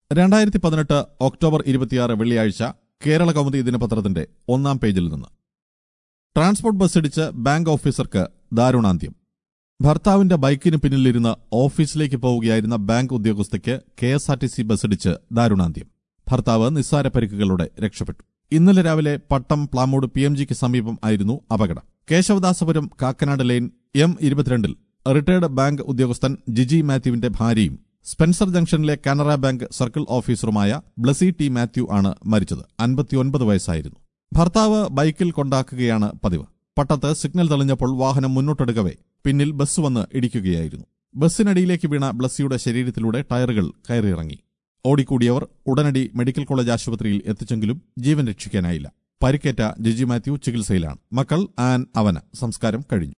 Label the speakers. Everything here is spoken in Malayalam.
Speaker 1: രണ്ടായിരത്തി പതിനെട്ട് ഒക്ടോബർ ഇരുപത്തിയാറ് വെള്ളിയാഴ്ച കേരള കൗമുദി ദിനപത്രത്തിന്റെ ഒന്നാം പേജിൽ നിന്ന് ട്രാൻസ്പോർട്ട് ബസ്സിടിച്ച് ബാങ്ക് ഓഫീസർക്ക് ദാരുണാന്ത്യം ഭർത്താവിന്റെ ബൈക്കിന് പിന്നിലിരുന്ന് ഓഫീസിലേക്ക് പോവുകയായിരുന്ന ബാങ്ക് ഉദ്യോഗസ്ഥയ്ക്ക് K S R T C ബസ്സിടിച്ച് ദാരുണാന്ത്യം ഭർത്താവ് നിസ്സാര പരിക്കുകളോടെ രക്ഷപ്പെട്ടു ഇന്നലെ രാവിലെ പട്ടം പ്ലാമൂട് പി എം ജിക്ക് സമീപം ആയിരുന്നു അപകടം കേശവദാസപുരം കാക്കനാട് ലൈൻ എം ഇരുപത്തിരണ്ടിൽ റിട്ടയർഡ് ബാങ്ക് ഉദ്യോഗസ്ഥൻ ജിജി മാത്യുവിന്റെ ഭാര്യയും സ്പെൻസർ ജംഗ്ഷനിലെ കാനറ ബാങ്ക് സർക്കിൾ ഓഫീസറുമായ ബ്ലസി ടി മാത്യു ആണ് മരിച്ചത് അൻപത്തിയൊൻപത് വയസ്സായിരുന്നു ഭർത്താവ് ബൈക്കിൽ കൊണ്ടാക്കുകയാണ് പതിവ് പട്ടത്ത് സിഗ്നൽ തെളിഞ്ഞപ്പോൾ വാഹനം മുന്നോട്ടെടുക്കവേ പിന്നിൽ ബസ് വന്ന് ഇടിക്കുകയായിരുന്നു ബസ്സിനടിയിലേക്ക് വീണ ബ്ലസ്സിയുടെ ശരീരത്തിലൂടെ ടയറുകൾ കയറിയിറങ്ങി ഓടിക്കൂടിയവർ ഉടനടി മെഡിക്കൽ കോളേജ് ആശുപത്രിയിൽ എത്തിച്ചെങ്കിലും ജീവൻ രക്ഷിക്കാനായില്ല പരിക്കേറ്റ ജിജി മാത്യു ചികിത്സയിലാണ് മക്കൾ ആൻ അവന സംസ്കാരം കഴിഞ്ഞു